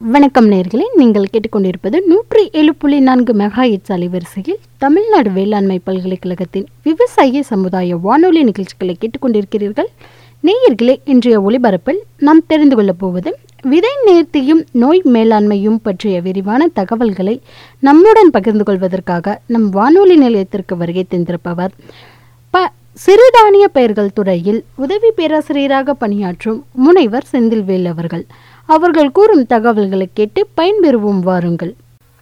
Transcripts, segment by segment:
வணக்கம் நேர்களே நீங்கள் கேட்டுக்கொண்டிருப்பது நூற்றி ஏழு புள்ளி நான்கு மெகா எட்ஸ் அலைவரிசையில் தமிழ்நாடு வேளாண்மை பல்கலைக்கழகத்தின் விவசாய சமுதாய வானொலி நிகழ்ச்சிகளை கேட்டுக்கொண்டிருக்கிறீர்கள் நேயர்களே இன்றைய ஒளிபரப்பில் நாம் தெரிந்து கொள்ளப் போவது விதை நேர்த்தியும் நோய் மேலாண்மையும் பற்றிய விரிவான தகவல்களை நம்முடன் பகிர்ந்து கொள்வதற்காக நம் வானொலி நிலையத்திற்கு வருகை தந்திருப்பவர் ப சிறுதானிய பயிர்கள் துறையில் உதவி பேராசிரியராக பணியாற்றும் முனைவர் செந்தில்வேல் அவர்கள் அவர்கள் கூறும் தகவல்களை கேட்டு பயன்பெறுவோம் வாருங்கள்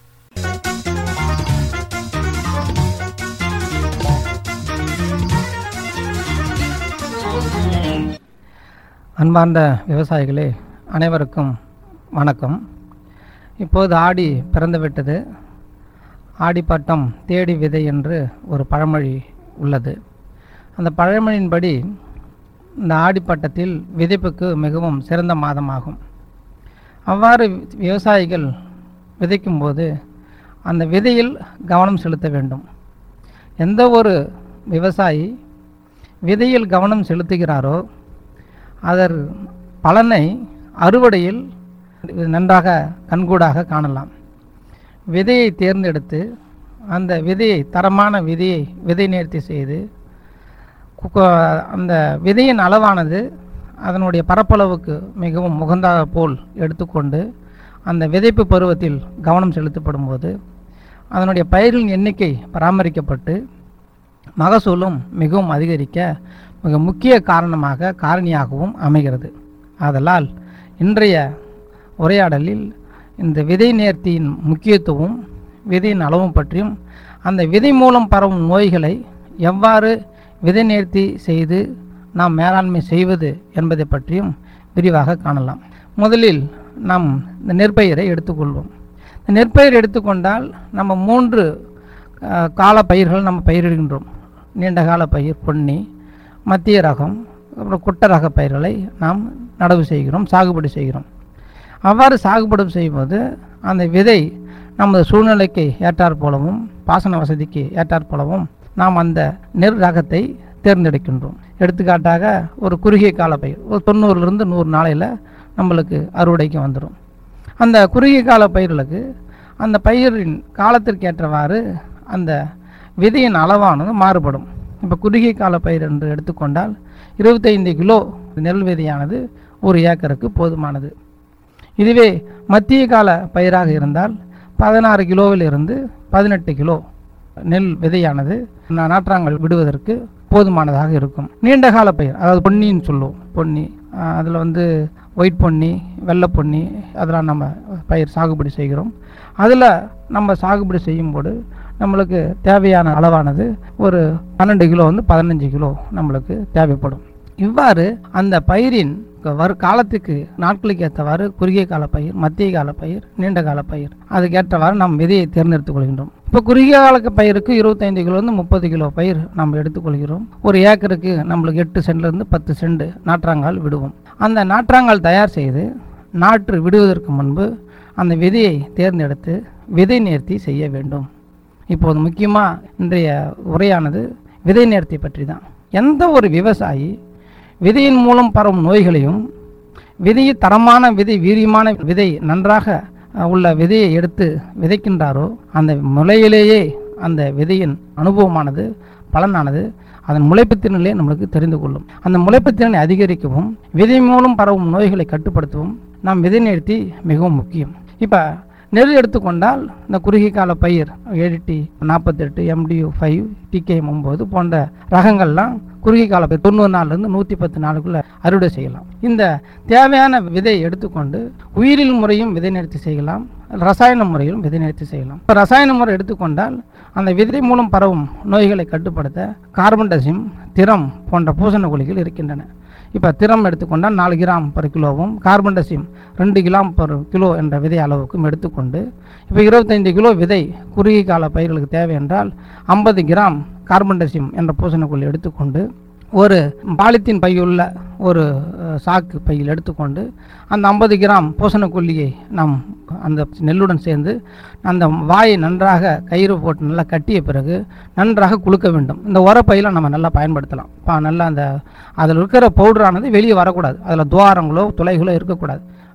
அன்பார்ந்த விவசாயிகளே அனைவருக்கும் வணக்கம் இப்போது ஆடி பிறந்துவிட்டது ஆடிப்பட்டம் தேடி விதை என்று ஒரு பழமொழி உள்ளது அந்த பழமொழியின்படி இந்த ஆடிப்பட்டத்தில் விதைப்புக்கு மிகவும் சிறந்த மாதமாகும் அவ்வாறு விவசாயிகள் விதைக்கும்போது அந்த விதையில் கவனம் செலுத்த வேண்டும் எந்த ஒரு விவசாயி விதையில் கவனம் செலுத்துகிறாரோ அதர் பலனை அறுவடையில் நன்றாக கண்கூடாக காணலாம் விதையை தேர்ந்தெடுத்து அந்த விதையை தரமான விதையை விதை நேர்த்தி செய்து கு- அந்த விதையின் அளவானது அதனுடைய பரப்பளவுக்கு மிகவும் உகந்தா போல் எடுத்துக்கொண்டு அந்த விதைப்பு பருவத்தில் கவனம் செலுத்தப்படும் போது அதனுடைய பயிரின் எண்ணிக்கை பராமரிக்கப்பட்டு மகசூலும் மிகவும் அதிகரிக்க மிக முக்கிய காரணமாக காரணியாகவும் அமைகிறது ஆதலால் இன்றைய உரையாடலில் இந்த விதை நேர்த்தியின் முக்கியத்துவம் விதையின் அளவும் பற்றியும் அந்த விதை மூலம் பரவும் நோய்களை எவ்வாறு விதை நேர்த்தி செய்து நாம் மேலாண்மை செய்வது என்பதை பற்றியும் விரிவாக காணலாம் முதலில் நாம் இந்த நெற்பயிரை எடுத்துக்கொள்வோம் இந்த நெற்பயிர் எடுத்துக்கொண்டால் நம்ம மூன்று அஹ், கால பயிர்கள் நம்ம பயிரிடுகின்றோம் நீண்ட கால பயிர் பொன்னி மத்திய ரகம் அப்புறம் குட்ட ரக பயிர்களை நாம் நடவு செய்கிறோம் சாகுபடி செய்கிறோம் அவ்வாறு சாகுபடி செய்யும்போது அந்த விதை நமது சூழ்நிலைக்கு ஏற்றாற் போலவும் பாசன வசதிக்கு ஏற்றாற் போலவும் நாம் அந்த நெல் ரகத்தை தேர்ந்தெடுக்கின்றோம் எடுத்துக்காட்டாக ஒரு குறுகிய கால பயிர் ஒரு தொண்ணூறுலேருந்து நூறு நாளையில் நம்மளுக்கு அறுவடைக்கு வந்துடும் அந்த குறுகிய கால பயிர்களுக்கு அந்த பயிரின் காலத்திற்கு ஏற்றவாறு அந்த விதையின் அளவானது மாறுபடும் இப்போ குறுகிய கால பயிர் என்று எடுத்துக்கொண்டால் இருபத்தைந்து கிலோ நெல் விதையானது ஒரு ஏக்கருக்கு போதுமானது இதுவே மத்திய கால பயிராக இருந்தால் பதினாறு கிலோவில் இருந்து பதினெட்டு கிலோ நெல் விதையானது நா- நாற்றாங்கல் விடுவதற்கு போதுமானதாக இருக்கும் நீண்ட கால பயிர் அதாவது பொன்னின்னு சொல்லுவோம் பொன்னி அதில் வந்து ஒயிட் பொன்னி வெள்ளை பொன்னி அதெல்லாம் நம்ம பயிர் சாகுபடி செய்கிறோம் அதில் நம்ம சாகுபடி செய்யும்போது நம்மளுக்கு தேவையான அளவானது ஒரு பன்னெண்டு கிலோ வந்து பதினஞ்சு கிலோ நம்மளுக்கு தேவைப்படும் இவ்வாறு அந்த பயிரின் வரு காலத்துக்கு நாட்களுக்கு ஏற்றவாறு குறுகிய கால பயிர் மத்திய கால பயிர் நீண்ட கால பயிர் அதுக்கு ஏற்றவாறு நாம் விதையை தேர்ந்தெடுத்துக் கொள்கின்றோம் இப்போ குறுகிய கால பயிருக்கு இருபத்தைந்து கிலோ வந்து முப்பது கிலோ பயிர் நாம் எடுத்துக்கொள்கிறோம் ஒரு ஏக்கருக்கு நம்மளுக்கு எட்டு சென்ட்லேருந்து பத்து சென்ட் நாற்றாங்கால் விடுவோம் அந்த நாற்றாங்கால் தயார் செய்து நாற்று விடுவதற்கு முன்பு அந்த விதையை தேர்ந்தெடுத்து விதை நேர்த்தி செய்ய வேண்டும் இப்போது முக்கியமாக இன்றைய உரையானது விதை நேர்த்தி பற்றி தான் எந்த ஒரு விவசாயி விதையின் மூலம் பரவும் நோய்களையும் விதையை தரமான விதை வீரியமான விதை நன்றாக அஹ், உள்ள விதையை எடுத்து விதைக்கின்றாரோ அந்த முளையிலேயே அந்த விதையின் அனுபவமானது பலனானது அதன் முளைப்புத்திறனிலே நம்மளுக்கு தெரிந்து கொள்ளும் அந்த முளைப்புத்திறனை அதிகரிக்கவும் விதை மூலம் பரவும் நோய்களை கட்டுப்படுத்தவும் நாம் விதை நிறுத்தி மிகவும் முக்கியம் இப்போ நெல் எடுத்துக்கொண்டால் இந்த குறுகிய கால பயிர் ஏடிடி நாற்பத்தெட்டு எம்டியூ ஃபைவ் டிகேஎம் ஒம்பது போன்ற ரகங்கள்லாம் குறுகிய கால பயிர் தொண்ணூறு நாள்லேருந்து நூற்றி பத்து நாளுக்குள்ள அறுவடை செய்யலாம் இந்த தேவையான விதை எடுத்துக்கொண்டு உயிரியல் முறையும் விதை நிறுத்தி செய்யலாம் ரசாயன முறையிலும் விதை நிறுத்தி செய்யலாம் இப்போ ரசாயன முறை எடுத்துக்கொண்டால் அந்த விதை மூலம் பரவும் நோய்களை கட்டுப்படுத்த கார்பன் டசிம் திரம் போன்ற பூசணக்கொல்லிகள் இருக்கின்றன இப்போ திரம் எடுத்துக்கொண்டால் நாலு கிராம் பர் கிலோவும் கார்பன் டசிம் ரெண்டு கிராம் பர் கிலோ என்ற விதை அளவுக்கும் எடுத்துக்கொண்டு இப்போ இருபத்தைந்து கிலோ விதை குறுகிய கால பயிர்களுக்கு தேவை என்றால் ஐம்பது கிராம் கார்பன் டசிம் என்ற பூசணக்கொல்லி எடுத்துக்கொண்டு ஒரு பாலித்தீன் பையுள்ள ஒரு அஹ், சாக்கு பையில் எடுத்துக்கொண்டு அந்த ஐம்பது கிராம் பூசணக்கொல்லியை நாம் அந்த நெல்லுடன் சேர்ந்து அந்த வாயை நன்றாக கயிறு போட்டு நல்லா கட்டிய பிறகு நன்றாக குலுக்க வேண்டும் இந்த உரப்பையில் நம்ம நல்லா பயன்படுத்தலாம் பா நல்லா அந்த அதில் இருக்கிற பவுடரானது வெளியே வரக்கூடாது அதில் துவாரங்களோ துளைகளோ இருக்கக்கூடாது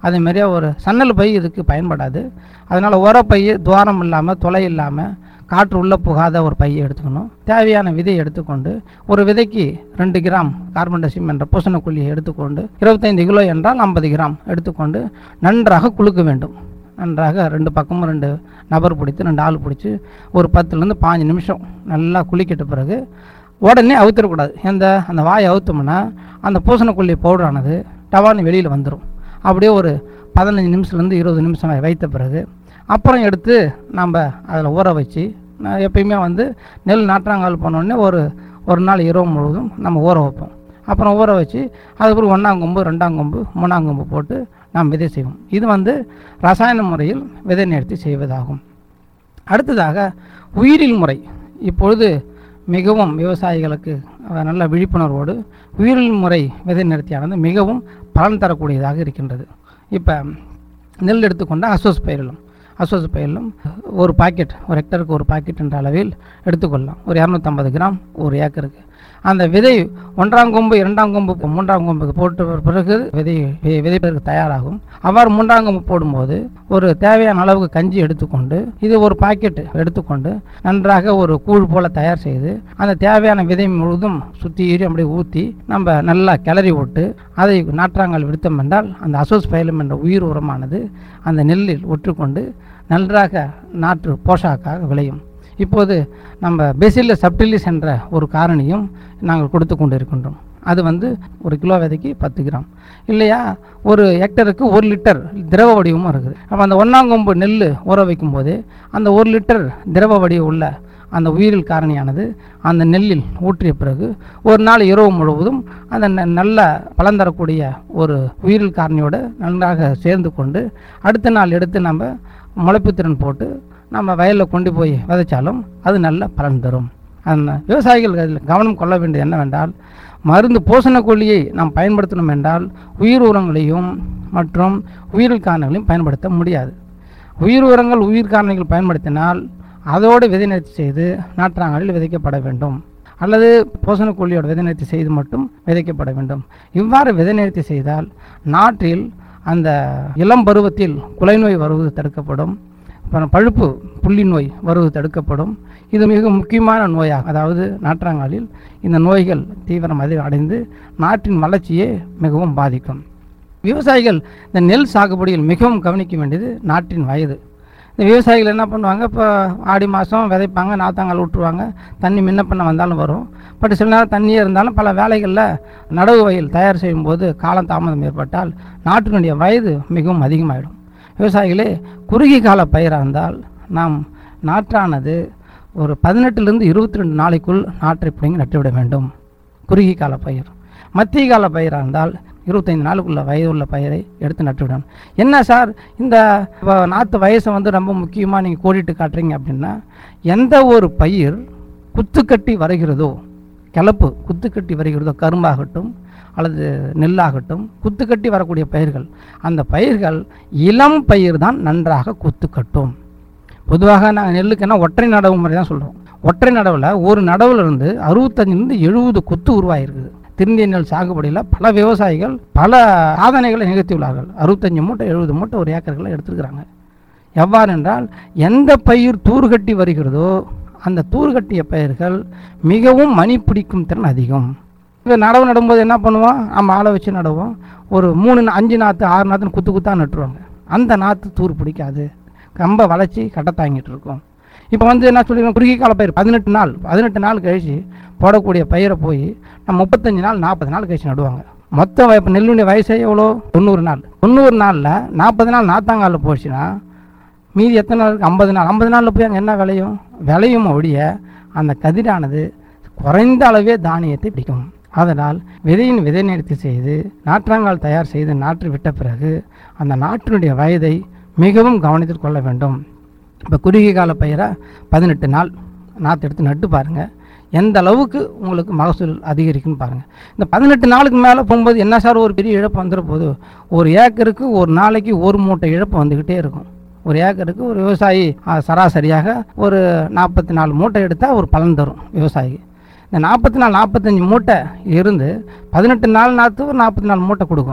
அதே மாதிரியே ஒரு சன்னல் பை இதுக்கு பயன்படாது அதனால் உர பை துவாரம் இல்லாமல் துளை இல்லாமல் காற்று உள்ளே புகாத ஒரு பையை எடுத்துக்கணும் தேவையான விதையை எடுத்துக்கொண்டு ஒரு விதைக்கு ரெண்டு கிராம் கார்பன் டசிம் என்ற பூசணக்கொல்லியை எடுத்துக்கொண்டு இருபத்தைந்து கிலோ என்றால் ஐம்பது கிராம் எடுத்துக்கொண்டு நன்றாக குலுக்க வேண்டும் நன்றாக ரெண்டு பக்கமும் ரெண்டு நபர் பிடித்து ரெண்டு ஆள் பிடிச்சி ஒரு பத்துலேருந்து பாஞ்சு நிமிஷம் நல்லா குளிக்கிட்ட பிறகு உடனே அவுத்திடக்கூடாது எந்த அந்த வாயை அவுத்தோம்னா அந்த பூசணக்கொல்லி பவுடரானது டவான்னு வெளியில் வந்துடும் அப்படியே ஒரு பதினஞ்சு நிமிஷத்துலேருந்து இருபது நிமிஷம் வைத்த பிறகு அப்புறம் எடுத்து நம்ம அதில் ஊற வச்சு நான் எப்பயுமே வந்து நெல் நாற்றாங்கால் பண்ணோடனே ஒரு ஒரு நாள் இரவு முழுவதும் நம்ம ஊற வைப்போம் அப்புறம் ஊற வச்சு அதுக்கப்புறம் ஒன்றாம் கொம்பு ரெண்டாம் கொம்பு மூணாம் கொம்பு போட்டு நாம் விதை செய்வோம் இது வந்து ரசாயன முறையில் விதை நிறுத்தி செய்வதாகும் அடுத்ததாக உயிரியல் முறை இப்பொழுது மிகவும் விவசாயிகளுக்கு அஹ், நல்ல விழிப்புணர்வோடு உயிரியல் முறை விதை நிறுத்தியானது மிகவும் பலன் தரக்கூடியதாக இருக்கின்றது இப்போ நெல் எடுத்துக்கொண்டால் அசோஸ் பயிரிலும் அசோஸ் பயிரிலும் ஒரு பாக்கெட் ஒரு ஹெக்டருக்கு ஒரு பாக்கெட் என்ற அளவில் எடுத்துக்கொள்ளலாம் ஒரு இரநூத்தம்பது கிராம் ஒரு ஏக்கருக்கு அந்த விதை ஒன்றாம் கொம்பு இரண்டாம் கொம்பு மூன்றாம் கொம்புக்கு போட்ட பிறகு விதை வி- விதைப்பதற்கு தயாராகும் அவ்வாறு மூன்றாம் கொம்பு போடும்போது ஒரு தேவையான அளவுக்கு கஞ்சி எடுத்துக்கொண்டு இது ஒரு பாக்கெட் எடுத்துக்கொண்டு நன்றாக ஒரு கூழ் போல தயார் செய்து அந்த தேவையான விதை முழுதும் சுற்றி அப்படியே ஊற்றி நம்ம நல்லா கிளறி விட்டு அதை நாற்றாங்கால் விடுத்தோம் என்றால் அந்த அசோஸ் பயிலும் என்ற உயிர் உரமானது அந்த நெல்லில் ஒற்றுக்கொண்டு நன்றாக நாற்று போஷாக்காக விளையும் இப்போது நம்ம பெசில்ல சப்டிலிஸ் என்ற ஒரு காரணியும் நாங்கள் கொடுத்து கொண்டு இருக்கின்றோம் அது வந்து ஒரு கிலோ விதைக்கு பத்து கிராம் இல்லையா ஒரு ஹெக்டருக்கு ஒரு லிட்டர் திரவ வடிவமும் இருக்குது அப்போ அந்த ஒன்றாங்கொம்பு நெல் ஊற வைக்கும்போது அந்த ஒரு லிட்டர் திரவ வடிவம் உள்ள அந்த உயிரில் காரணியானது அந்த நெல்லில் ஊற்றிய பிறகு ஒரு நாள் இரவு முழுவதும் அந்த ந- நல்ல பலன் தரக்கூடிய ஒரு உயிரில் காரணியோடு நன்றாக சேர்ந்து கொண்டு அடுத்த நாள் எடுத்து நம்ம முளைப்புத்திறன் போட்டு நம்ம வயலில் கொண்டு போய் விதைச்சாலும் அது நல்ல பலன் தரும் அந்த விவசாயிகள் அதில் கவனம் கொள்ள வேண்டியது என்னவென்றால் மருந்து பூசணக்கொல்லியை நாம் பயன்படுத்தணும் என்றால் உயிர் உரங்களையும் மற்றும் உயிரில் காரணிகளையும் பயன்படுத்த முடியாது உயிர் உரங்கள் உயிர் காரணிகள் பயன்படுத்தினால் அதோடு விதை நிறுத்தி செய்து நாற்றாங்கலில் விதைக்கப்பட வேண்டும் அல்லது பூசணக்கொல்லியோட விதை நிறுத்தி செய்து மட்டும் விதைக்கப்பட வேண்டும் இவ்வாறு விதை நிறுத்தி செய்தால் நாற்றில் அந்த இளம் பருவத்தில் குலைநோய் வருவது தடுக்கப்படும் அப்புறம் பழுப்பு புள்ளி நோய் வருவது தடுக்கப்படும் இது மிக முக்கியமான நோயாகும் அதாவது நாற்றாங்காலில் இந்த நோய்கள் தீவிரம் அதிக அடைந்து நாட்டின் வளர்ச்சியே மிகவும் பாதிக்கும் விவசாயிகள் இந்த நெல் சாகுபடியில் மிகவும் கவனிக்க வேண்டியது நாட்டின் வயது இந்த விவசாயிகள் என்ன பண்ணுவாங்க இப்போ ஆடி மாதம் விதைப்பாங்க நாத்தாங்கால் விட்டுருவாங்க தண்ணி முன்ன பண்ண வந்தாலும் வரும் பட் சில நேரம் தண்ணியே இருந்தாலும் பல வேலைகளில் நடவு வயல் தயார் செய்யும்போது காலம் தாமதம் ஏற்பட்டால் நாட்டினுடைய வயது மிகவும் அதிகமாகிடும் விவசாயிகளே குறுகிய கால பயிராக இருந்தால் நாம் நாற்றானது ஒரு பதினெட்டுலேருந்து இருபத்தி ரெண்டு நாளைக்குள் நாற்றை பிடிங்கி நட்டுவிட வேண்டும் குறுகிய கால பயிர் மத்திய கால பயிராக இருந்தால் இருபத்தைந்து நாளுக்குள்ள வயதுள்ள பயிரை எடுத்து நட்டுவிடணும் என்ன சார் இந்த வ- நாற்று வயசை வந்து ரொம்ப முக்கியமாக நீங்கள் கோடிட்டு காட்டுறீங்க அப்படின்னா எந்த ஒரு பயிர் குத்துக்கட்டி வருகிறதோ கிளப்பு குத்துக்கட்டி வருகிறதோ கரும்பாகட்டும் அல்லது நெல்லாகட்டும் குத்துக்கட்டி வரக்கூடிய பயிர்கள் அந்த பயிர்கள் இளம் பயிர் தான் நன்றாக குத்துக்கட்டும் பொதுவாக நாங்கள் நெல்லுக்கு என்ன ஒற்றை நடவு முறை தான் சொல்கிறோம் ஒற்றை நடவில் ஒரு நடவுல இருந்து அறுபத்தஞ்சிலிருந்து எழுபது கொத்து உருவாகிருக்குது திருந்திய நெல் சாகுபடியில் பல விவசாயிகள் பல சாதனைகளை நிகழ்த்தியுள்ளார்கள் அறுபத்தஞ்சு மூட்டை எழுபது மூட்டை ஒரு ஏக்கர்களை எடுத்துருக்குறாங்க எவ்வாறு என்றால் எந்த பயிர் தூர்கட்டி வருகிறதோ அந்த தூர்கட்டிய பயிர்கள் மிகவும் மணி பிடிக்கும் திறன் அதிகம் இப்போ நடவு நடும்போது என்ன பண்ணுவோம் நம்ம ஆளை வச்சு நடுவோம் ஒரு மூணு நா- அஞ்சு நாற்று ஆறு நாற்றுன்னு குத்து குத்தாக நட்டுருவாங்க அந்த நாற்று தூர் பிடிக்காது கம்பை வளைச்சி கட்ட தாங்கிட்டு இருக்கும் இப்போ வந்து என்ன சொல்லிடுவோம் குறுகிய கால பயிர் பதினெட்டு நாள் பதினெட்டு நாள் கழிச்சு போடக்கூடிய பயிரை போய் நம்ம முப்பத்தஞ்சு நாள் நாற்பது நாள் கழிச்சு நடுவாங்க மொத்தம் இப்போ நெல்லுடைய வயசே எவ்வளோ தொண்ணூறு நாள் தொண்ணூறு நாளில் நாற்பது நாள் நாத்தாங்காலில் போச்சுன்னா மீதி எத்தனை நாள் இருக்கு ஐம்பது நாள் ஐம்பது நாளில் போய் அங்கே என்ன விளையும் விளையும் ஒழிய அந்த கதிரானது குறைந்த அளவே தானியத்தை பிடிக்கும் அதனால் விதையின் விதை நிறுத்தி செய்து நாற்றாங்கால் தயார் செய்து நாற்று விட்ட பிறகு அந்த நாற்றினுடைய வயதை மிகவும் கவனத்தில் கொள்ள வேண்டும் இப்போ குறுகிய கால பயிரை பதினெட்டு நாள் நாற்று எடுத்து நட்டு பாருங்கள் எந்த அளவுக்கு உங்களுக்கு மகசூல் அதிகரிக்குன்னு பாருங்கள் இந்த பதினெட்டு நாளுக்கு மேலே போகும்போது என்ன சார் ஒரு பெரிய இழப்பு வந்துட போகுது ஒரு ஏக்கருக்கு ஒரு நாளைக்கு ஒரு மூட்டை இழப்பு வந்துக்கிட்டே இருக்கும் ஒரு ஏக்கருக்கு ஒரு விவசாயி ஆ, சராசரியாக ஒரு நாற்பத்தி நாலு மூட்டை எடுத்தால் ஒரு பலன் தரும் விவசாயிக்கு இந்த நாற்பத்தி நாலு நாற்பத்தஞ்சு மூட்டை இருந்து பதினெட்டு நாள் நாற்று ஒரு நாற்பத்தி நாலு மூட்டை கொடுக்கும்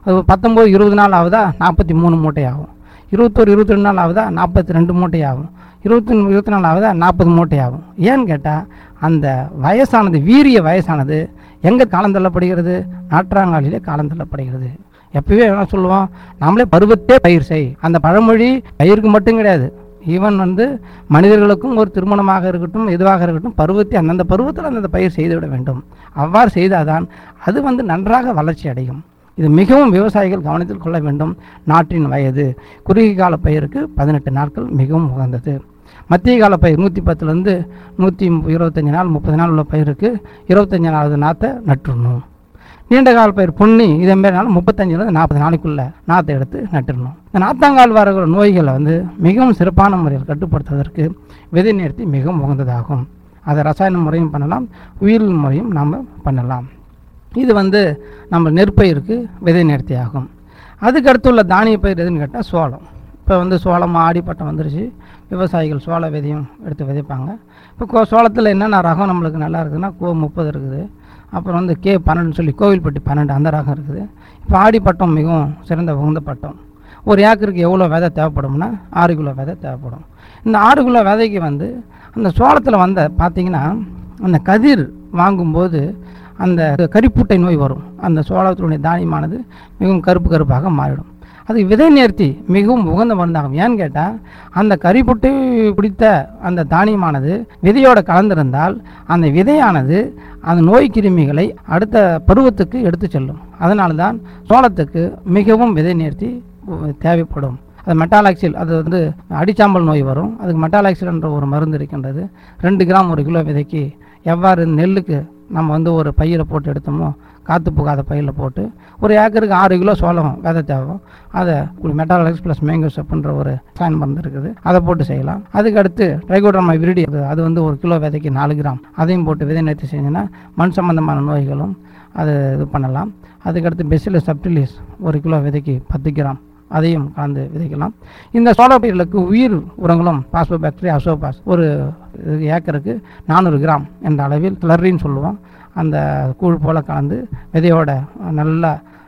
அது பத்தொம்போது இருபது நாள் ஆகுதா நாற்பத்தி மூணு மூட்டை ஆகும் இருபத்தோரு இருபத்தி ரெண்டு நாள் ஆகுதா நாற்பத்தி ரெண்டு மூட்டை ஆகும் இருபத்தி இருபத்தி நாலு ஆகுதா நாற்பது மூட்டை ஆகும் ஏன்னு கேட்டால் அந்த வயசானது வீரிய வயசானது எங்கே காலம் தள்ளப்படுகிறது நாற்றாங்காலிலே காலம் தள்ளப்படுகிறது எப்பவே என்ன சொல்லுவோம் நாமளே பருவத்தே பயிர் செய் அந்த பழமொழி பயிருக்கு மட்டும் கிடையாது ஈவன் வந்து மனிதர்களுக்கும் ஒரு திருமணமாக இருக்கட்டும் எதுவாக இருக்கட்டும் பருவத்தை அந்தந்த பருவத்தில் அந்தந்த பயிர் செய்துவிட வேண்டும் அவ்வாறு செய்தாதான் அது வந்து நன்றாக வளர்ச்சி அடையும் இது மிகவும் விவசாயிகள் கவனத்தில் கொள்ள வேண்டும் நாட்டின் வயது குறுகிய கால பயிருக்கு பதினெட்டு நாட்கள் மிகவும் உகந்தது மத்திய கால பயிர் நூற்றி பத்துலேருந்து நூற்றி இருபத்தஞ்சி நாள் முப்பது நாள் உள்ள பயிருக்கு இருபத்தஞ்சி நாளாவது நாற்றை நட்டுடணும் நீண்ட கால பயிர் பொன்னி இதே மாதிரி நாள் முப்பத்தஞ்சிலேருந்து நாற்பது நாளைக்குள்ள நாற்றை எடுத்து நட்டுடணும் இந்த நாத்தாங்கால் வரக்கூடிய நோய்களை வந்து மிகவும் சிறப்பான முறையில் கட்டுப்படுத்துவதற்கு விதை நேர்த்தி மிகவும் உகந்ததாகும் அதை ரசாயன முறையும் பண்ணலாம் உயிரியல் முறையும் நாம் பண்ணலாம் இது வந்து நம்ம நெற்பயிருக்கு விதை நேர்த்தி ஆகும் அதுக்கு அடுத்துள்ள தானிய பயிர் எதுன்னு கேட்டால் சோளம் இப்போ வந்து சோளம் ஆடிப்பட்டம் வந்துருச்சு விவசாயிகள் சோள விதையும் எடுத்து விதைப்பாங்க இப்போ கோ சோளத்தில் என்னென்ன ரகம் நம்மளுக்கு நல்லா இருக்குதுன்னா கோ முப்பது இருக்குது அப்புறம் வந்து கே பன்னெண்டுன்னு சொல்லி கோவில்பட்டி பன்னெண்டு அந்த ரகம் இருக்குது இப்போ ஆடிப்பட்டம் மிகவும் சிறந்த உகந்த பட்டம் ஒரு ஏக்கருக்கு எவ்வளோ விதை தேவைப்படும்னா ஆறு கிலோ விதை தேவைப்படும் இந்த ஆறு கிலோ விதைக்கு வந்து அந்த சோளத்தில் வந்த பார்த்தீங்கன்னா அந்த கதிர் வாங்கும்போது அந்த கரிப்புட்டை நோய் வரும் அந்த சோளத்தினுடைய தானியமானது மிகவும் கருப்பு கருப்பாக மாறிடும் அது விதை நேர்த்தி மிகவும் உகந்த மருந்தாகும் ஏன்னு கேட்டால் அந்த கரிப்புட்டை பிடித்த அந்த தானியமானது விதையோட கலந்திருந்தால் அந்த விதையானது அந்த நோய் கிருமிகளை அடுத்த பருவத்துக்கு எடுத்து செல்லும் அதனால தான் சோளத்துக்கு மிகவும் விதை நேர்த்தி உ- தேவைப்படும் அது மெட்டாலாக்சில் அது வந்து அடிச்சாம்பல் நோய் வரும் அதுக்கு மெட்டாலாக்சில் என்ற ஒரு மருந்து இருக்கின்றது ரெண்டு கிராம் ஒரு கிலோ விதைக்கு எவ்வாறு நெல்லுக்கு நம்ம வந்து ஒரு பயிரை போட்டு எடுத்தோமோ காற்று புகாத பயிரில் போட்டு ஒரு ஏக்கருக்கு ஆறு கிலோ சோளம் விதை தேவை அதை மெட்டாலாக்ஸ் ப்ளஸ் மேங்கோஸ் அப்படின்ற ஒரு சாயன் மருந்து இருக்குது அதை போட்டு செய்யலாம் அதுக்கு அடுத்து ட்ரைகோட்ரமா விரிடி அது அது வந்து ஒரு கிலோ விதைக்கு நாலு கிராம் அதையும் போட்டு விதை நேர்த்தி செஞ்சோன்னா மண் சம்பந்தமான நோய்களும் அது இது பண்ணலாம் அதுக்கடுத்து பெசிலஸ் சப்டிலிஸ் ஒரு கிலோ விதைக்கு பத்து கிராம் அதையும் கலந்து விதைக்கலாம் இந்த சோள பயிர்களுக்கு உயிர் உரங்களும் பாஸ்போபாக்டீரியா அசோபாஸ் ஒரு இது ஏக்கருக்கு நானூறு கிராம் என்ற அளவில் கிளரின்னு சொல்லுவோம் அந்த கூழ் போல் கலந்து விதையோட நல்லா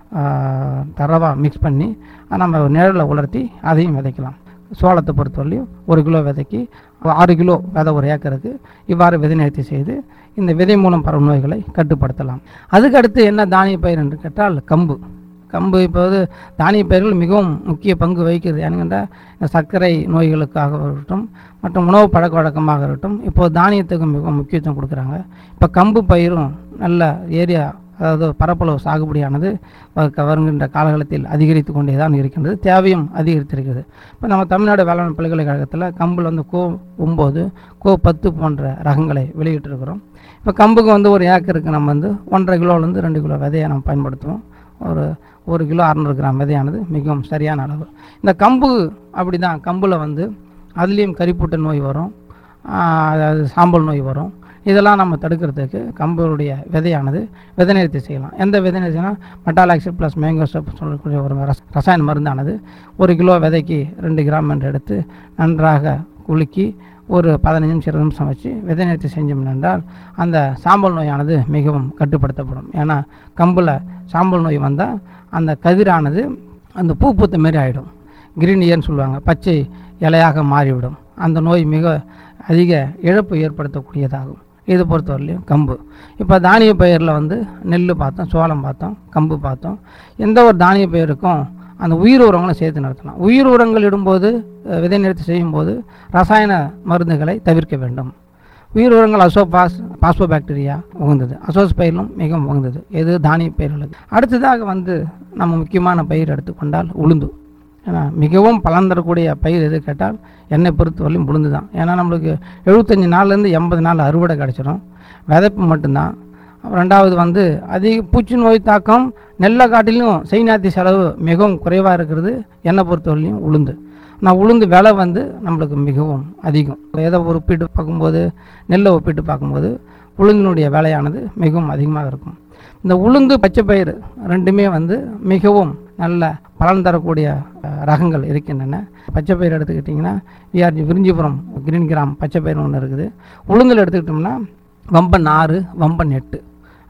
தரவாக மிக்ஸ் பண்ணி நம்ம நிழலில் உலர்த்தி அதையும் விதைக்கலாம் சோளத்தை பொறுத்தவரையும் ஒரு கிலோ விதைக்கு ஆறு கிலோ விதை ஒரு ஏக்கருக்கு இவ்வாறு விதை நேர்த்தி செய்து இந்த விதை மூலம் பரவும் நோய்களை கட்டுப்படுத்தலாம் அதுக்கு அடுத்து என்ன தானிய பயிர் என்று கேட்டால் கம்பு கம்பு இப்போது தானிய பயிர்கள் மிகவும் முக்கிய பங்கு வகிக்கிறது ஏன்னு இந்த சர்க்கரை நோய்களுக்காக இருக்கட்டும் மற்றும் உணவு பழக்க வழக்கமாக இருக்கட்டும் இப்போது தானியத்துக்கு மிகவும் முக்கியத்துவம் கொடுக்குறாங்க இப்போ கம்பு பயிரும் நல்ல ஏரியா அதாவது பரப்பளவு சாகுபடியானது வ- க- வருகின்ற காலகட்டத்தில் அதிகரித்து கொண்டே தான் இருக்கின்றது தேவையும் அதிகரித்திருக்கிறது இப்போ நம்ம தமிழ்நாடு வேளாண் பல்கலைக்கழகத்தில் கம்பில் வந்து கோ ஒம்பது கோ பத்து போன்ற ரகங்களை வெளியிட்டிருக்கிறோம் இப்போ கம்புக்கு வந்து ஒரு ஏக்கருக்கு நம்ம வந்து ஒன்றரை கிலோலேருந்து ரெண்டு கிலோ விதையை நம்ம பயன்படுத்துவோம் ஒரு ஒரு கிலோ அறநூறு கிராம் விதையானது மிகவும் சரியான அளவு இந்த கம்பு அப்படி தான் கம்பில் வந்து அதுலேயும் கரிப்பூட்ட நோய் வரும் ஆஹ் அதாவது சாம்பல் நோய் வரும் இதெல்லாம் நம்ம தடுக்கிறதுக்கு கம்புடைய விதையானது விதை நிறுத்தி செய்யலாம் எந்த விதை நிறுத்தினா மெட்டாலாக்சிட் ப்ளஸ் மேங்கோசப் சொல்லக்கூடிய ஒரு ரச- ரசாயன மருந்தானது ஒரு கிலோ விதைக்கு ரெண்டு கிராம் என்று எடுத்து நன்றாக குலுக்கி ஒரு பதினஞ்சு நிமிஷம் இருபது நிமிஷம் வச்சு விதை நிறுத்தி செஞ்சோம் என்றால் அந்த சாம்பல் நோயானது மிகவும் கட்டுப்படுத்தப்படும் ஏன்னா கம்பில் சாம்பல் நோய் வந்தால் அந்த கதிரானது அந்த பூ பூத்த மாரி ஆகிடும் கிரீன் இயர்னு சொல்லுவாங்க பச்சை இலையாக மாறிவிடும் அந்த நோய் மிக அதிக இழப்பு ஏற்படுத்தக்கூடியதாகும் இது பொறுத்தவரையிலையும் கம்பு இப்போ தானிய பயிரில் வந்து நெல் பார்த்தோம் சோளம் பார்த்தோம் கம்பு பார்த்தோம் எந்த ஒரு தானிய பயிருக்கும் அந்த உயிர் உரங்களும் சேர்த்து நிறுத்தலாம் உயிர் உரங்கள் இடும்போது அஹ், விதை நிறுத்தி செய்யும்போது ரசாயன மருந்துகளை தவிர்க்க வேண்டும் உயிர் உரங்கள் அசோபாஸ் பாஸ்போபாக்டீரியா உகந்தது அசோஸ் பயிரிலும் மிகவும் உகந்தது எது தானிய பயிர்களுக்கு அடுத்ததாக வந்து நம்ம முக்கியமான பயிர் எடுத்துக்கொண்டால் உளுந்து ஏன்னா மிகவும் பலன் தரக்கூடிய பயிர் எது கேட்டால் என்னை பொறுத்தவரையிலும் உளுந்து தான் ஏன்னா நம்மளுக்கு எழுபத்தஞ்சி நாள்லேருந்து எண்பது நாள் அறுவடை கிடச்சிரும் விதைப்பு மட்டும்தான் ரெண்டாவது வந்து அதிக பூச்சி நோய் தாக்கம் நெல்லை காட்டிலும் செய்நாத்தி செலவு மிகவும் குறைவாக இருக்கிறது என்னை பொறுத்தவரையிலும் உளுந்து நான் உளுந்து விலை வந்து நம்மளுக்கு மிகவும் அதிகம் எதை ஒப்பிட்டு பார்க்கும்போது நெல்லை ஒப்பிட்டு பார்க்கும்போது உளுந்தினுடைய விலையானது மிகவும் அதிகமாக இருக்கும் இந்த உளுந்து பச்சை பயிறு ரெண்டுமே வந்து மிகவும் நல்ல பலன் தரக்கூடிய அஹ், ரகங்கள் இருக்கின்றன பச்சை பயிர் எடுத்துக்கிட்டிங்கன்னா விஆர்ஜி விரிஞ்சிபுரம் கிரீன் கிராம் பச்சை பயிர் ஒன்று இருக்குது உளுந்தில் எடுத்துக்கிட்டோம்னா வம்பன் ஆறு வம்பன் எட்டு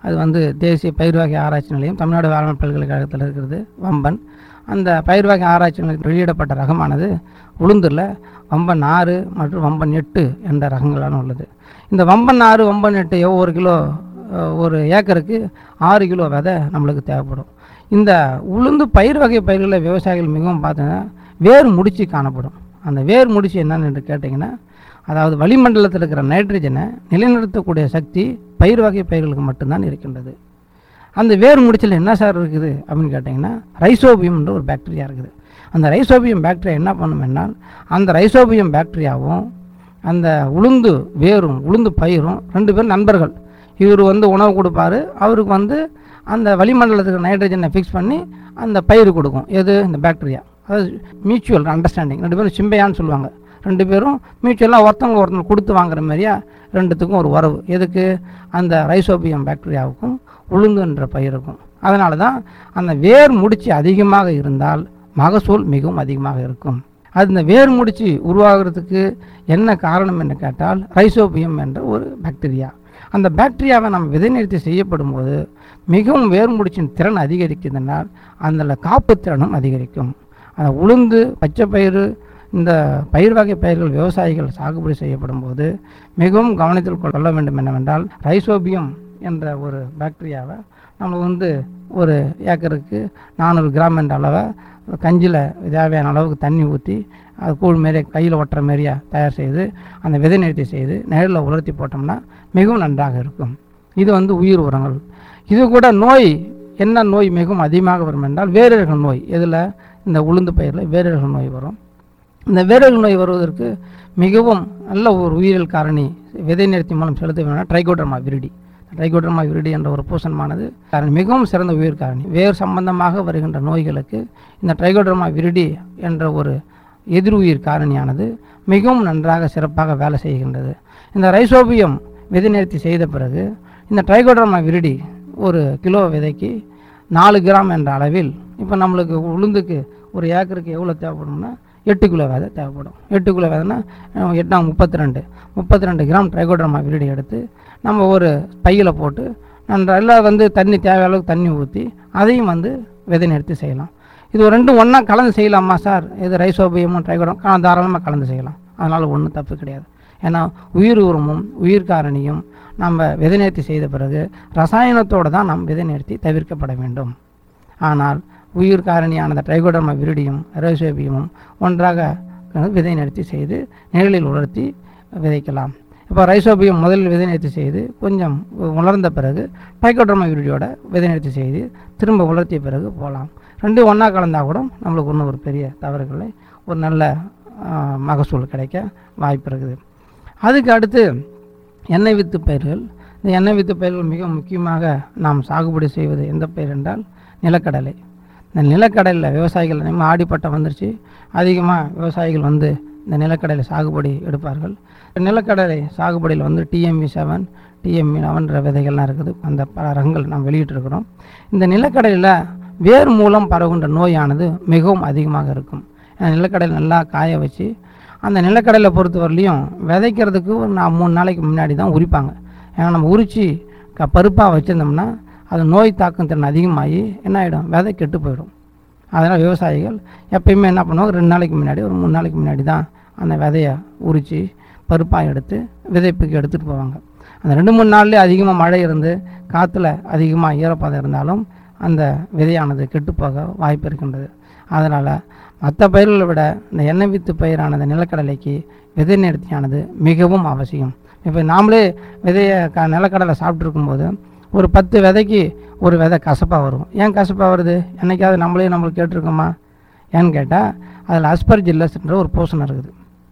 அது வந்து தேசிய பயிர் வகை ஆராய்ச்சி நிலையம் தமிழ்நாடு வேளாண் பல்கலைக்கழகத்தில் இருக்கிறது வம்பன் அந்த பயிர் வகை ஆராய்ச்சி நிலையத்தில் வெளியிடப்பட்ட ரகமானது உளுந்தில் வம்பன் ஆறு மற்றும் வம்பன் எட்டு என்ற ரகங்களான உள்ளது இந்த வம்பன் ஆறு வம்பன் எட்டு ஒவ்வொரு கிலோ அஹ், ஒரு ஏக்கருக்கு ஆறு கிலோ விதை நம்மளுக்கு தேவைப்படும் இந்த உளுந்து பயிர் வகை பயிர்களை விவசாயிகள் மிகவும் பார்த்தீங்கன்னா வேர் முடிச்சு காணப்படும் அந்த வேர் முடிச்சு என்னன்னு என்று கேட்டிங்கன்னா அதாவது வளிமண்டலத்தில் இருக்கிற நைட்ரஜனை நிலைநிறுத்தக்கூடிய சக்தி பயிர் வகை பயிர்களுக்கு மட்டும்தான் இருக்கின்றது அந்த வேர் முடிச்சில் என்ன சார் இருக்குது அப்படின்னு கேட்டிங்கன்னா ரைசோபியம்ன்ற ஒரு பாக்டீரியா இருக்குது அந்த ரைசோபியம் பாக்டீரியா என்ன பண்ணுமென்னால் அந்த ரைசோபியம் பாக்டீரியாவும் அந்த உளுந்து வேரும் உளுந்து பயிரும் ரெண்டு பேரும் நண்பர்கள் இவர் வந்து உணவு கொடுப்பாரு அவருக்கு வந்து அந்த வளிமண்டலத்துக்கு நைட்ரஜனை ஃபிக்ஸ் பண்ணி அந்த பயிர் கொடுக்கும் எது இந்த பாக்டீரியா அதாவது மியூச்சுவல் அண்டர்ஸ்டாண்டிங் ரெண்டு பேரும் சிம்பையான்னு சொல்லுவாங்க ரெண்டு பேரும் மியூச்சுவலாக ஒருத்தவங்க ஒருத்தவங்க கொடுத்து வாங்குற மாதிரியா ரெண்டுத்துக்கும் ஒரு உறவு எதுக்கு அந்த ரைசோபியம் பாக்டீரியாவுக்கும் உளுந்துன்ற பயிருக்கும் அதனால தான் அந்த வேர் முடிச்சு அதிகமாக இருந்தால் மகசூல் மிகவும் அதிகமாக இருக்கும் அது இந்த வேர் முடிச்சு உருவாகிறதுக்கு என்ன காரணம் என்று கேட்டால் ரைசோபியம் என்ற ஒரு பாக்டீரியா அந்த பாக்டீரியாவை நம்ம விதை நிறுத்தி செய்யப்படும் போது மிகவும் வேர் முடிச்சின் திறன் அதிகரிக்கிறதுனால் அதில் காப்பு திறனும் அதிகரிக்கும் அந்த உளுந்து பச்சை பயிறு இந்த பயிர் வகை பயிர்கள் விவசாயிகள் சாகுபடி செய்யப்படும் போது மிகவும் கவனத்தில் கொள்ள வேண்டும் என்னவென்றால் ரைசோபியம் என்ற ஒரு பாக்டீரியாவை நம்ம வந்து ஒரு ஏக்கருக்கு நானூறு கிராம் என்ற அளவை கஞ்சியில் தேவையான அளவுக்கு தண்ணி ஊற்றி அது கூழ் மாரி கையில் ஒட்டுற மாரியா தயார் செய்து அந்த விதை நிறுத்தி செய்து நிழலில் உலர்த்தி போட்டோம்னா மிகவும் நன்றாக இருக்கும் இது வந்து உயிர் உரங்கள் இது கூட நோய் என்ன நோய் மிகவும் அதிகமாக வரும் என்றால் வேரல்கள் நோய் இதில் இந்த உளுந்து பயிரில் வேரல்கள் நோய் வரும் இந்த வேரல் நோய் வருவதற்கு மிகவும் நல்ல ஒரு உயிரியல் காரணி விதை நிறுத்தி மூலம் செலுத்த வேணும்னா ட்ரைகோடர்மா விரிடி ட்ரைகோடர்மா விரிடி என்ற ஒரு பூசணமானது காரணி மிகவும் சிறந்த உயிர் காரணி வேர் சம்பந்தமாக வருகின்ற நோய்களுக்கு இந்த ட்ரைகோடர்மா விரிடி என்ற ஒரு எதிர் உயிர் காரணியானது மிகவும் நன்றாக சிறப்பாக வேலை செய்கின்றது இந்த ரைசோபியம் விதை நிறுத்தி செய்த பிறகு இந்த ட்ரைகோடர்மா விரிடி ஒரு கிலோ விதைக்கு நாலு கிராம் என்ற அளவில் இப்போ நம்மளுக்கு உளுந்துக்கு ஒரு ஏக்கருக்கு எவ்வளோ தேவைப்படும்னா எட்டு கிலோ விதை தேவைப்படும் எட்டு கிலோ விதைனா அஹ், எட்டாம் முப்பத்தி ரெண்டு முப்பத்தி ரெண்டு கிராம் ட்ரைகோட்ரமா விரிடி எடுத்து நம்ம ஒரு பையில் போட்டு நன்றாக வந்து தண்ணி தேவையான அளவுக்கு தண்ணி ஊற்றி அதையும் வந்து விதை நிறுத்தி செய்யலாம் இது ஒரு ரெண்டும் ஒன்றா கலந்து செய்யலாமா சார் இது ரைசோபியமும் ட்ரைகோடம் தாராளமாக கலந்து செய்யலாம் அதனால் ஒன்றும் தப்பு கிடையாது ஏன்னா உயிர் உரமும் உயிர் காரணியும் நம்ம விதை நிறுத்தி செய்த பிறகு ரசாயனத்தோடு தான் நாம் விதை நிறுத்தி தவிர்க்கப்பட வேண்டும் ஆனால் உயிர் காரணியான ட்ரைகோடர்மா விரிடியும் ரைசோபியமும் ஒன்றாக விதை நிறுத்தி செய்து நிழலில் உலர்த்தி விதைக்கலாம் இப்போ ரைசோபியம் முதலில் விதை நிறுத்தி செய்து கொஞ்சம் உலர்ந்த பிறகு ட்ரைகோடர்மா விரிடியோட விதை நிறுத்தி செய்து திரும்ப உலர்த்திய பிறகு போகலாம் ரெண்டும் ஒன்றா கலந்தால் கூட நம்மளுக்கு ஒன்றும் ஒரு பெரிய தவறுகளை ஒரு நல்ல ஆ, மகசூல் கிடைக்க வாய்ப்பு இருக்குது அதுக்கு அடுத்து எண்ணெய் வித்து பயிர்கள் இந்த எண்ணெய் வித்து பயிர்கள் மிக முக்கியமாக நாம் சாகுபடி செய்வது எந்த பயிர் என்றால் நிலக்கடலை இந்த நிலக்கடலையில் விவசாயிகள் நம்ம ஆடிப்பட்டம் வந்துருச்சு அதிகமாக விவசாயிகள் வந்து இந்த நிலக்கடலை சாகுபடி எடுப்பார்கள் நிலக்கடலை சாகுபடியில் வந்து டிஎம்பி செவன் டிஎம்பி லெவன்ற விதைகள்லாம் இருக்குது அந்த பல ரகங்கள் நாம் வெளியிட்டிருக்கிறோம் இந்த நிலக்கடலையில் வேர் மூலம் பரவுகின்ற நோயானது மிகவும் அதிகமாக இருக்கும் ஏன்னா நிலக்கடலை நல்லா காய வச்சு அந்த நிலக்கடலை பொறுத்தவரையிலையும் விதைக்கிறதுக்கு ஒரு நான் மூணு நாளைக்கு முன்னாடி தான் உரிப்பாங்க ஏன்னா நம்ம உரித்து க பருப்பாக வச்சுருந்தோம்னா அது நோய் தாக்கும் திறன் அதிகமாகி என்ன ஆகிடும் விதை கெட்டு போயிடும் அதனால் விவசாயிகள் எப்பயுமே என்ன பண்ணுவாங்க ரெண்டு நாளைக்கு முன்னாடி ஒரு மூணு நாளைக்கு முன்னாடி தான் அந்த விதையை உரித்து பருப்பாக எடுத்து விதைப்புக்கு எடுத்துகிட்டு போவாங்க அந்த ரெண்டு மூணு நாள்லேயே அதிகமாக மழை இருந்து காற்றுல அதிகமாக ஈரப்பதம் இருந்தாலும் அந்த விதையானது கெட்டுப்போக வாய்ப்பு இருக்கின்றது அதனால் மற்ற பயிர்களை விட இந்த எண்ணெய் வித்து பயிரான இந்த நிலக்கடலைக்கு விதை நிறுத்தியானது மிகவும் அவசியம் இப்போ நாமளே விதையை க நிலக்கடலை சாப்பிட்ருக்கும்போது ஒரு பத்து விதைக்கு ஒரு விதை கசப்பாக வரும் ஏன் கசப்பாக வருது என்னைக்காவது நம்மளே நம்மளுக்கு கேட்டிருக்கோமா ஏன்னு கேட்டால் அதில் அஸ்பர்ஜில்லஸ்ன்ற ஒரு பூசணம் இருக்குது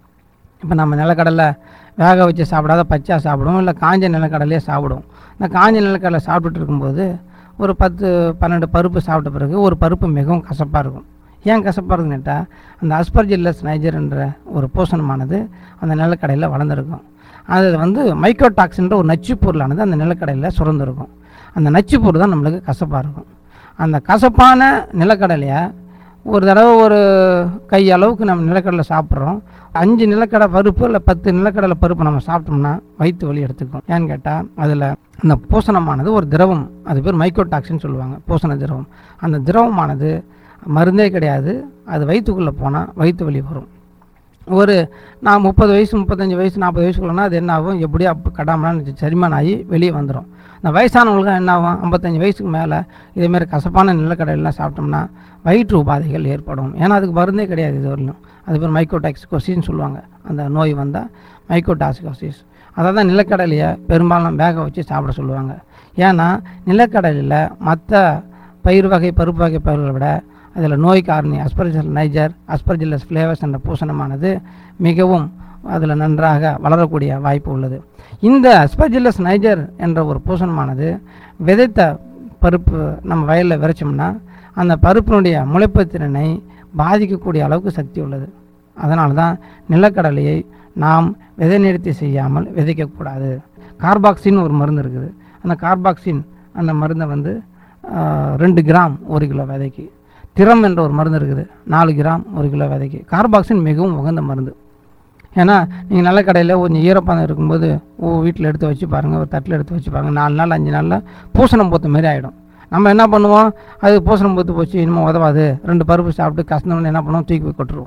இப்போ நம்ம நிலக்கடலை வேக வச்சு சாப்பிடாத பச்சையாக சாப்பிடுவோம் இல்லை காஞ்ச நிலக்கடலையே சாப்பிடுவோம் இந்த காஞ்ச நிலக்கடலை சாப்பிட்டுட்டு இருக்கும்போது ஒரு பத்து பன்னெண்டு பருப்பு சாப்பிட்ட பிறகு ஒரு பருப்பு மிகவும் கசப்பாக இருக்கும் ஏன் கசப்பாக இருக்குன்னு கேட்டால் அந்த அஸ்பர்ஜில்லஸ் நைஜர் என்ற ஒரு பூசணமானது அந்த நிலக்கடையில் வளர்ந்துருக்கும் அது வந்து மைக்ரோடாக்சின்ற ஒரு நச்சுப் பொருளானது அந்த நிலக்கடையில் சுரந்திருக்கும் அந்த நச்சுப் பொருள் தான் நம்மளுக்கு கசப்பாக இருக்கும் அந்த கசப்பான நிலக்கடலையை ஒரு தடவை ஒரு கை அளவுக்கு நம்ம நிலக்கடலை சாப்பிட்றோம் அஞ்சு நிலக்கடலை பருப்பு இல்லை பத்து நிலக்கடலை பருப்பு நம்ம சாப்பிட்டோம்னா வயிற்று வலி எடுத்துக்கும் ஏன்னு கேட்டால் அதில் இந்த பூசணமானது ஒரு திரவம் அது பேர் மைக்ரோடாக்சின் சொல்லுவாங்க பூசண திரவம் அந்த திரவமானது மருந்தே கிடையாது அது வயிற்றுக்குள்ளே போனால் வயிற்று வலி வரும் ஒரு நான் முப்பது வயசு முப்பத்தஞ்சு வயசு நாற்பது வயசுக்குள்ளனா அது என்ன ஆகும் எப்படியோ அப்போ கடாமலாம் செரிமானம் ஆகி வெளியே வந்துடும் இந்த வயசானவங்களுக்கு என்ன ஆகும் ஐம்பத்தஞ்சு வயசுக்கு மேலே இதேமாரி கசப்பான நிலக்கடையெல்லாம் சாப்பிட்டோம்னா வயிற்று உபாதைகள் ஏற்படும் ஏன்னா அதுக்கு மருந்தே கிடையாது இது வரலும் அது பேர் மைக்கோடாக்சிகோசின்னு சொல்லுவாங்க அந்த நோய் வந்தால் மைக்கோடாக்சிகோசிஸ் அதை தான் நிலக்கடலையை பெரும்பாலும் வேக வச்சு சாப்பிட சொல்லுவாங்க ஏன்னா நிலக்கடலையில் மற்ற பயிர் வகை பருப்பு வகை பயிர்களை விட அதில் நோய் காரணி அஸ்பர்ஜில் நைஜர் அஸ்பர்ஜில்லஸ் ஃப்ளேவர்ஸ் என்ற பூசணமானது மிகவும் அதில் நன்றாக வளரக்கூடிய வாய்ப்பு உள்ளது இந்த அஸ்பர்ஜில்லஸ் நைஜர் என்ற ஒரு பூசணமானது விதைத்த பருப்பு நம்ம வயலில் விதைச்சோம்னா அந்த பருப்பினுடைய முளைப்பு திறனை பாதிக்கக்கூடிய அளவுக்கு சக்தி உள்ளது அதனால தான் நிலக்கடலையை நாம் விதை நிறுத்தி செய்யாமல் விதைக்கக்கூடாது கார்பாக்சின் ஒரு மருந்து இருக்குது அந்த கார்பாக்சின் அந்த மருந்தை வந்து ஆஹ், ரெண்டு கிராம் ஒரு கிலோ விதைக்கு திறம் என்ற ஒரு மருந்து இருக்குது நாலு கிராம் ஒரு கிலோ விதைக்கு கார்பாக்சின் மிகவும் உகந்த மருந்து ஏன்னா நீங்கள் நல்ல கடையில் கொஞ்சம் ஈரப்பதம் இருக்கும்போது ஓ வீட்டில் எடுத்து வச்சு பாருங்கள் ஒரு தட்டில் எடுத்து வச்சு பாருங்கள் நாலு நாள் அஞ்சு நாளில் பூசணம் போத்த மாதிரி ஆகிடும் நம்ம என்ன பண்ணுவோம் அது பூசணம் போத்து போச்சு இனிமேல் உதவாது ரெண்டு பருப்பு சாப்பிட்டு கசந்தோன்னு என்ன பண்ணுவோம் தூக்கி போய் கொட்டுருவோம்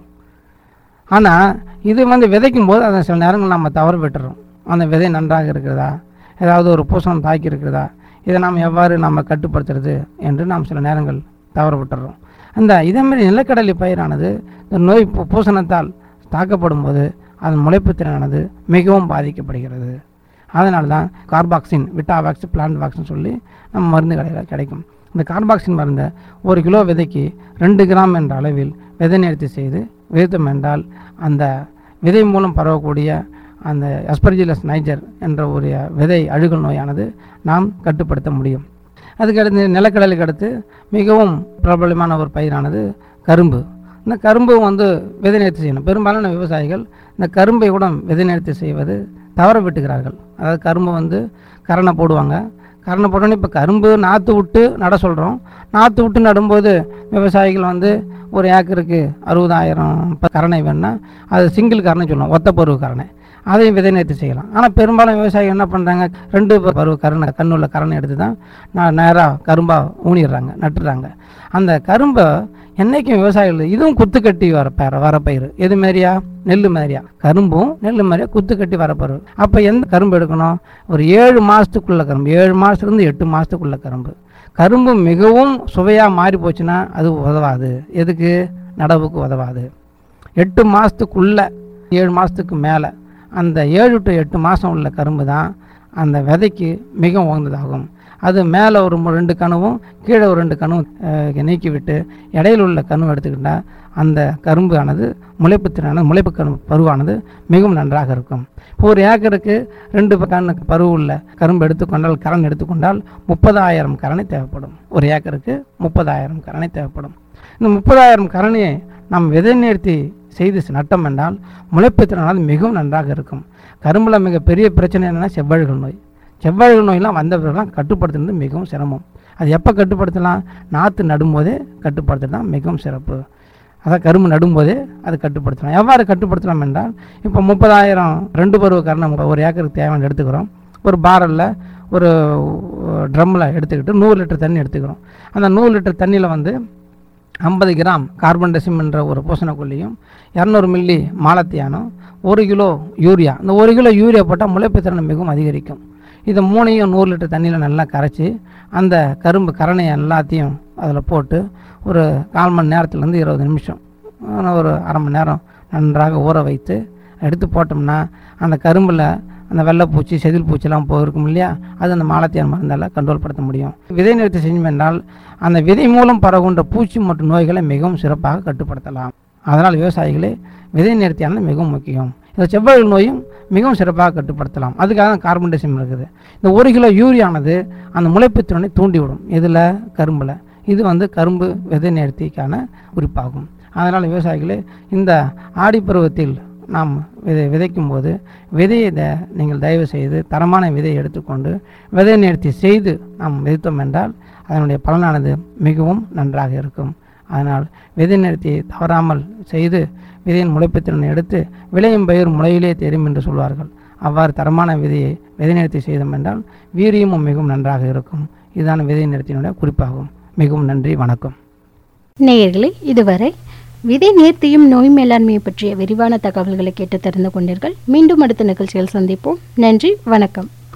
ஆனால் இது வந்து விதைக்கும் போது அதை சில நேரங்கள் நம்ம தவறு விட்டுறோம் அந்த விதை நன்றாக இருக்கிறதா ஏதாவது ஒரு பூசணம் தாக்கி இருக்கிறதா இதை நாம் எவ்வாறு நம்ம கட்டுப்படுத்துறது என்று நாம் சில நேரங்கள் தவறு விட்டுறோம் அந்த இதேமாரி நிலக்கடலை பயிரானது இந்த நோய் பூ- பூசணத்தால் தாக்கப்படும் போது அதன் முளைப்புத் திறனானது மிகவும் பாதிக்கப்படுகிறது அதனால தான் கார்பாக்சின் விட்டாவாக்ஸ் பிளான்ட் வாக்ஸ்னு சொல்லி நம்ம மருந்து கடையில் கிடைக்கும் இந்த கார்பாக்சின் மருந்தை ஒரு கிலோ விதைக்கு ரெண்டு கிராம் என்ற அளவில் விதை நேர்த்தி செய்து விதைத்தோம் என்றால் அந்த விதை மூலம் பரவக்கூடிய அந்த அஸ்பர்ஜிலஸ் நைஜர் என்ற ஒரு விதை அழுகல் நோயானது நாம் கட்டுப்படுத்த முடியும் அதுக்கடுத்து நிலக்கடலுக்கு அடுத்து மிகவும் பிரபலமான ஒரு பயிரானது கரும்பு இந்த கரும்பு வந்து விதை நேர்த்தி செய்யணும் பெரும்பாலான விவசாயிகள் இந்த கரும்பை கூட விதை நேர்த்தி செய்வது தவற விட்டுகிறார்கள் அதாவது கரும்பு வந்து கரணை போடுவாங்க கரணை போட்டோன்னே இப்போ கரும்பு நாற்று விட்டு நட சொல்கிறோம் நாற்று விட்டு நடும்போது விவசாயிகள் வந்து ஒரு ஏக்கருக்கு அறுபதாயிரம் இப்போ கரணை வேணும்னா அது சிங்கிள் கரணை சொல்லுவோம் ஒத்த பருவ கரணை அதையும் விதை நேர்த்தி செய்யலாம் ஆனால் பெரும்பாலும் விவசாயிகள் என்ன பண்ணுறாங்க ரெண்டு ப- பருவ கரணை கண்ணுள்ள கரணை எடுத்து தான் நான் நேராக கரும்பாக ஊனிடுறாங்க நட்டுறாங்க அந்த கரும்பை என்னைக்கும் விவசாயிகள் இதுவும் குத்து கட்டி வர பயிர் வர பயிர் எது மாதிரியா நெல் மாதிரியா கரும்பும் நெல் மாதிரியா குத்து கட்டி வர பயிர் அப்போ எந்த கரும்பு எடுக்கணும் ஒரு ஏழு மாதத்துக்குள்ள கரும்பு ஏழு மாதத்துலேருந்து எட்டு மாதத்துக்குள்ள கரும்பு கரும்பு மிகவும் சுவையாக மாறி போச்சுன்னா அது உதவாது எதுக்கு நடவுக்கு உதவாது எட்டு மாதத்துக்குள்ள ஏழு மாதத்துக்கு மேலே அந்த ஏழு டு எட்டு மாதம் உள்ள கரும்பு தான் அந்த விதைக்கு மிகவும் உகந்ததாகும் அது மேலே ஒரு மு- ரெண்டு கணுவும் கீழே ஒரு ரெண்டு கணுவும் அஹ், நீக்கி விட்டு இடையில உள்ள கணுவை எடுத்துக்கிட்டால் அந்த கரும்பு ஆனது முளைப்பு திறனானது முளைப்பு கரும்பு பருவானது மிகவும் நன்றாக இருக்கும் இப்போ ஒரு ஏக்கருக்கு ரெண்டு ப- கண்ணு பருவு உள்ள கரும்பு எடுத்துக்கொண்டால் கரண் எடுத்துக்கொண்டால் முப்பதாயிரம் கரணை தேவைப்படும் ஒரு ஏக்கருக்கு முப்பதாயிரம் கரணை தேவைப்படும் இந்த முப்பதாயிரம் கரணையை நாம் விதை நேர்த்தி செய்து நட்டம் என்றால் முளைப்பு திறனானது மிகவும் நன்றாக இருக்கும் கரும்பில் மிகப்பெரிய பிரச்சனை என்னென்னா செவ்வழுகல் நோய் செவ்வழுகல் நோயெல்லாம் வந்த பிறகுலாம் கட்டுப்படுத்துறது மிகவும் சிரமம் அது எப்போ கட்டுப்படுத்தலாம் நாற்று நடும்போதே கட்டுப்படுத்துறது தான் மிகவும் சிறப்பு அதான் கரும்பு நடும்போதே அது கட்டுப்படுத்தலாம் எவ்வாறு கட்டுப்படுத்தலாம் என்றால் இப்போ முப்பதாயிரம் ரெண்டு பருவ கரணம் ஒரு ஏக்கருக்கு தேவையான எடுத்துக்கிறோம் ஒரு பாரலில் ஒரு ட்ரம்மில் எடுத்துக்கிட்டு நூறு லிட்டர் தண்ணி எடுத்துக்கிறோம் அந்த நூறு லிட்டர் தண்ணியில் வந்து ஐம்பது கிராம் கார்பன் டெசிம் என்ற ஒரு பூசணக்கொல்லியும் இரநூறு மில்லி மாலத்தியானம் ஒரு கிலோ யூரியா இந்த ஒரு கிலோ யூரியா போட்டால் முளைப்பு திறன் மிகவும் அதிகரிக்கும் இதை மூணையும் நூறு லிட்டர் தண்ணியில் நல்லா கரைச்சி அந்த கரும்பு கரணையை எல்லாத்தையும் அதில் போட்டு ஒரு கால் மணி நேரத்துலேருந்து இருபது நிமிஷம் ஆனா ஒரு அரை மணி நேரம் நன்றாக ஊற வைத்து எடுத்து போட்டோம்னா அந்த கரும்பில் அந்த வெள்ளைப்பூச்சி செதில் பூச்சிலாம் போயிருக்கும் இல்லையா அது அந்த மாலத்தியான் மருந்தால் கண்ட்ரோல் படுத்த முடியும் விதை நிறுத்தி செஞ்சோம் என்றால் அந்த விதை மூலம் பரவுகின்ற பூச்சி மற்றும் நோய்களை மிகவும் சிறப்பாக கட்டுப்படுத்தலாம் அதனால் விவசாயிகளே விதை நிறுத்தியானது மிகவும் முக்கியம் இந்த செவ்வாய் நோயும் மிகவும் சிறப்பாக கட்டுப்படுத்தலாம் அதுக்காக தான் கார்பன் டெசிம் இருக்குது இந்த ஒரு கிலோ யூரியானது அந்த முளைப்புத் திறனை தூண்டிவிடும் இதில் கரும்பில் இது வந்து கரும்பு விதை நேர்த்திக்கான குறிப்பாகும் அதனால் விவசாயிகளே இந்த ஆடி பருவத்தில் நாம் விதை விதைக்கும் போது விதையை த- நீங்கள் தயவு செய்து தரமான விதையை எடுத்துக்கொண்டு விதை நேர்த்தி செய்து நாம் விதைத்தோம் என்றால் அதனுடைய பலனானது மிகவும் நன்றாக இருக்கும் அதனால் விதை நிறுத்தியை தவறாமல் செய்து விதையின் முளைப்புத்திறனை எடுத்து விளையும் பயிர் முளையிலே தெரியும் என்று சொல்வார்கள் அவ்வாறு தரமான விதையை விதை நிறுத்தி செய்தோம் என்றால் வீரியமும் மிகவும் நன்றாக இருக்கும் இதுதான் விதை நிறுத்தினுடைய குறிப்பாகும் மிகவும் நன்றி வணக்கம் நேயர்களே இதுவரை விதை நேர்த்தியும் நோய் மேலாண்மையை பற்றிய விரிவான தகவல்களை கேட்டு தெரிந்து கொண்டீர்கள் மீண்டும் அடுத்த நிகழ்ச்சியில் சந்திப்போம் நன்றி வணக்கம்